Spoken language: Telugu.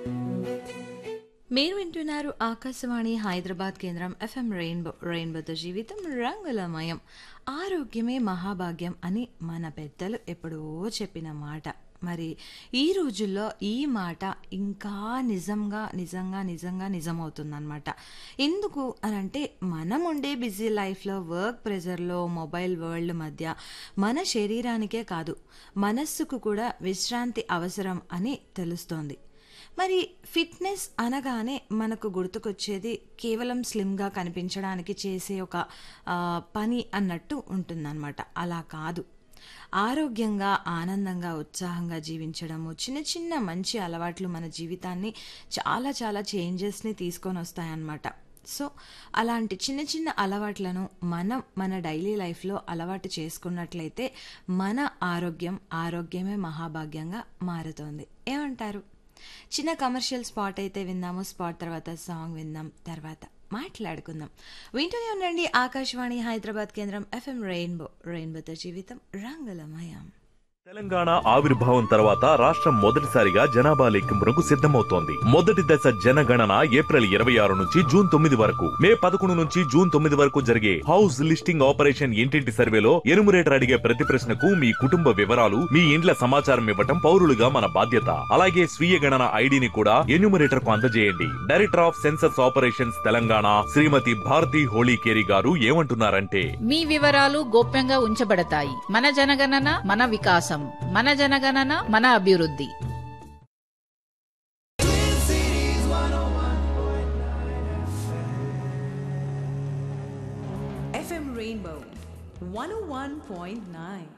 మీరు వింటున్నారు ఆకాశవాణి హైదరాబాద్ కేంద్రం ఎఫ్ఎం రెయిన్బో రెయిన్బోతో జీవితం రంగులమయం ఆరోగ్యమే మహాభాగ్యం అని మన పెద్దలు ఎప్పుడో చెప్పిన మాట మరి ఈ రోజుల్లో ఈ మాట ఇంకా నిజంగా నిజంగా నిజంగా నిజమవుతుందన్నమాట ఎందుకు అనంటే మనం ఉండే బిజీ లైఫ్లో వర్క్ ప్రెజర్లో మొబైల్ వరల్డ్ మధ్య మన శరీరానికే కాదు మనస్సుకు కూడా విశ్రాంతి అవసరం అని తెలుస్తోంది మరి ఫిట్నెస్ అనగానే మనకు గుర్తుకొచ్చేది కేవలం స్లిమ్గా కనిపించడానికి చేసే ఒక ఆ, పని అన్నట్టు ఉంటుందన్నమాట అలా కాదు ఆరోగ్యంగా ఆనందంగా ఉత్సాహంగా జీవించడము చిన్న చిన్న మంచి అలవాట్లు మన జీవితాన్ని చాలా చాలా చేంజెస్ని తీసుకొని వస్తాయన్నమాట సో అలాంటి చిన్న చిన్న అలవాట్లను మనం మన డైలీ లైఫ్లో అలవాటు చేసుకున్నట్లయితే మన ఆరోగ్యం ఆరోగ్యమే మహాభాగ్యంగా మారుతోంది ఏమంటారు చిన్న కమర్షియల్ స్పాట్ అయితే విందాము స్పాట్ తర్వాత సాంగ్ విందాం తర్వాత మాట్లాడుకుందాం వింటూనే ఉండండి ఆకాశవాణి హైదరాబాద్ కేంద్రం ఎఫ్ఎం రెయిన్బో రెయిన్బోతో జీవితం రంగులమయం తెలంగాణ ఆవిర్భావం తర్వాత రాష్ట్రం మొదటిసారిగా జనాభా లెక్కింపునకు సిద్ధమవుతోంది మొదటి దశ జనగణన ఏప్రిల్ ఇరవై ఆరు నుంచి జూన్ తొమ్మిది వరకు మే పదకొండు నుంచి జూన్ తొమ్మిది వరకు జరిగే హౌస్ లిస్టింగ్ ఆపరేషన్ ఇంటింటి సర్వేలో ఎనుమరేటర్ అడిగే ప్రతి ప్రశ్నకు మీ కుటుంబ వివరాలు మీ ఇండ్ల సమాచారం ఇవ్వటం పౌరులుగా మన బాధ్యత అలాగే స్వీయ గణన ఐడిని కూడా ఎన్యూమరేటర్ కు అందజేయండి director of census operations Telangana Shrimati Bharati Holikeri గారు ఏమంటున్నారంటే మీ వివరాలు గోప్యంగా ఉంచబడతాయి మన జనగణన మన వికాసం మన జనగణన మన అభివృద్ధి FM Rainbow 101.9.